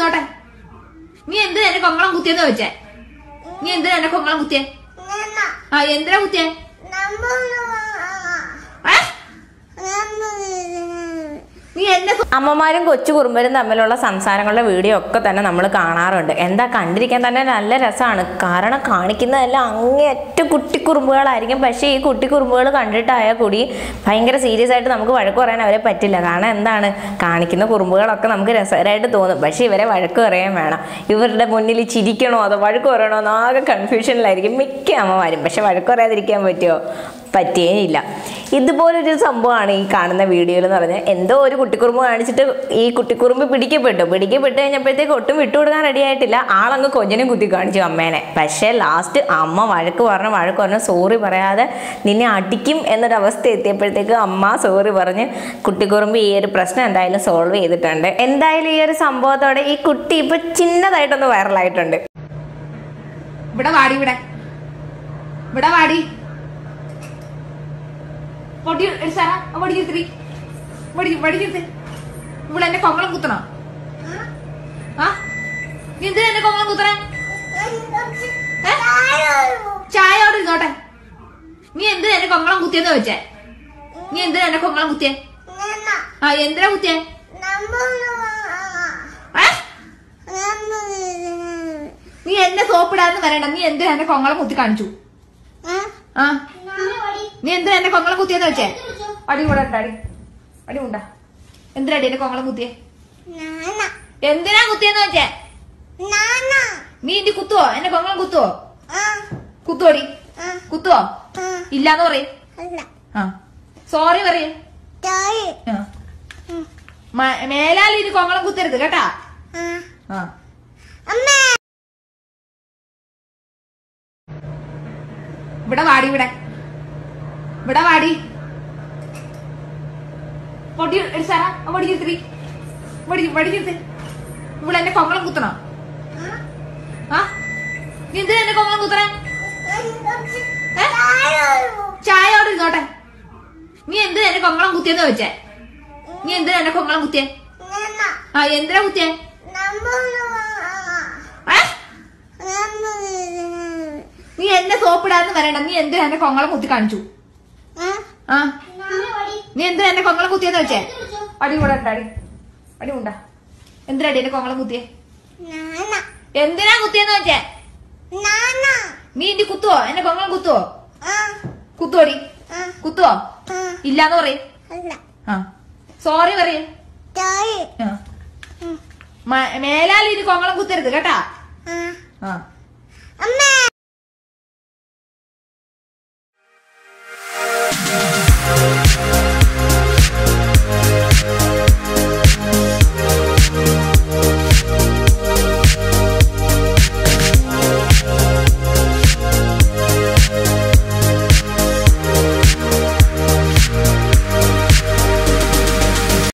ഇരുന്നോട്ടെ നീ എന്തിനാ എന്നെ കൊങ്ങളം കുത്തിയെന്ന് ചോദിച്ചേ നീ എന്തിനാ എന്നെ കൊങ്ങളം കുത്തിയേ ആ എന്തിനാ കുത്തിയേ ഏ? നീ എന്നെ സു- അമ്മമാരും കൊച്ചു കുറുമ്പരും തമ്മിലുള്ള സംസാരങ്ങളുടെ വീഡിയോ ഒക്കെ തന്നെ നമ്മൾ കാണാറുണ്ട് എന്താ കണ്ടിരിക്കാൻ തന്നെ നല്ല രസമാണ് കാരണം കാണിക്കുന്നതെല്ലാം അങ്ങേയറ്റം കുട്ടിക്കുറുമ്പുകളായിരിക്കും പക്ഷേ ഈ കുട്ടിക്കുറുമ്പുകൾ കണ്ടിട്ടായാൽ കൂടി ഭയങ്കര സീരിയസ് ആയിട്ട് നമുക്ക് വഴക്ക് പറയാൻ അവരെ പറ്റില്ല കാരണം എന്താണ് കാണിക്കുന്ന കുറുമ്പുകളൊക്കെ നമുക്ക് രസകരമായിട്ട് തോന്നും പക്ഷേ ഇവരെ വഴക്ക് പറയാൻ വേണം ഇവരുടെ മുന്നിൽ ചിരിക്കണോ അതോ വഴക്ക് പറയണോ എന്ന് ആകെ കൺഫ്യൂഷനിലായിരിക്കും മിക്ക അമ്മമാരും പക്ഷെ വഴക്ക് പറയാതിരിക്കാൻ പറ്റുമോ പറ്റിയേയില്ല ഇതുപോലൊരു സംഭവമാണ് ഈ കാണുന്ന വീഡിയോയിൽ എന്ന് പറഞ്ഞാൽ എന്തോ ഒരു കുട്ടിക്കുറുമ്പ് കാണിച്ചിട്ട് ഈ കുട്ടിക്കുറുമ്പ് പിടിക്കപ്പെട്ടു പിടിക്കപ്പെട്ട് കഴിഞ്ഞപ്പോഴത്തേക്ക് ഒട്ടും വിട്ടുകൊടുക്കാൻ റെഡി ആയിട്ടില്ല ആളങ്ങ് കൊഞ്ഞനും കുത്തി കാണിച്ചു അമ്മേനെ പക്ഷേ ലാസ്റ്റ് അമ്മ വഴക്ക് പറഞ്ഞ് വഴക്ക് പറഞ്ഞ് സോറി പറയാതെ നിന്നെ അടിക്കും എന്നൊരവസ്ഥ എത്തിയപ്പോഴത്തേക്ക് അമ്മ സോറി പറഞ്ഞ് കുട്ടിക്കുറുമ്പ് ഈ ഒരു പ്രശ്നം എന്തായാലും സോൾവ് ചെയ്തിട്ടുണ്ട് എന്തായാലും ഈ ഒരു സംഭവത്തോടെ ഈ കുട്ടി ഇപ്പൊ ചിന്നതായിട്ടൊന്ന് വൈറലായിട്ടുണ്ട് ഇവിടെ വാടി ഇവിടെ ഇവിടെ വാടി പൊടി എടുത്താറാ വടി ചിത്തിരി വടി വടി ചിത്ത് ഇവിടെ എന്നെ കൊങ്ങളം കുത്തണോ ആ നീ എന്തിനാ എന്നെ കൊങ്ങളം കുത്തണേ ഏ? ചായ അവിടെ ഇരുന്നോട്ടെ നീ എന്തിനാ എന്നെ കൊങ്ങളം കുത്തിയെന്ന് ചോദിച്ചേ നീ എന്തിനാ എന്നെ കൊങ്ങളം കുത്തിയേ ആ എന്തിനാ കുത്തിയേ ഏ? നീ എന്നെ സോപ്പിടാന്ന് വരണ്ട നീ എന്തിനാ എന്നെ കൊങ്ങളം കുത്തി കാണിച്ചു ആ നീ എന്തിനാ എന്നെ കൊങ്ങളം കുത്തിയെന്ന് വെച്ചേ അടി കൂടെ അടി അടി ഉണ്ടാ എന്തിനാ അടി എന്നെ കൊങ്ങളം കുത്തിയേ എന്തിനാ കുത്തിയെന്ന് വെച്ചേ നീ ഇനി കുത്തുവോ എന്നെ കൊങ്ങളം കുത്തുവോ കുത്തുവോടി കുത്തുവോ ഇല്ലാന്ന് പറയും ആ സോറി പറയേ ആ. മ- മേലാൽ ഇനി കൊങ്ങളം കുത്തരുത് കേട്ടാ ആ ഇവിടെ വാടി ഇവിടെ ഇവിടെ വാടി പൊടി എടുത്താറാ വടി ചിത്തിരി വടി വടി ചിത്ത് ഇവിടെ എന്നെ കൊങ്ങളം കുത്തണോ ആ നീ എന്തിനാ എന്നെ കൊങ്ങളം കുത്തണേ ഏ? ചായ അവിടെ ഇരുന്നോട്ടെ നീ എന്തിനാ എന്നെ കൊങ്ങളം കുത്തിയെന്ന് ചോദിച്ചേ നീ എന്തിനാ എന്നെ കൊങ്ങളം കുത്തിയേ ആ എന്തിനാ കുത്തിയേ ഏ? നീ എന്നെ സോപ്പിടാന്ന് വരണ്ട നീ എന്തിനാ എന്നെ കൊങ്ങളം കുത്തി കാണിച്ചു ആ നീ എന്തിനാ എന്നെ കൊങ്ങളം കുത്തിയെന്ന് വെച്ചേ അടി കൂടെ അടി അടി ഉണ്ടാ എന്തിനാ അടി എന്നെ കൊങ്ങളം കുത്തിയേ എന്തിനാ കുത്തിയെന്ന് വെച്ചേ നീ ഇനി കുത്തുവോ എന്നെ കൊങ്ങളം കുത്തുവോ കുത്തുവോടി കുത്തുവോ ഇല്ലാന്ന് പറയും ആ സോറി പറയേ ആ. മ- മേലാൽ ഇനി കൊങ്ങളം കുത്തരുത് കേട്ടാ ആ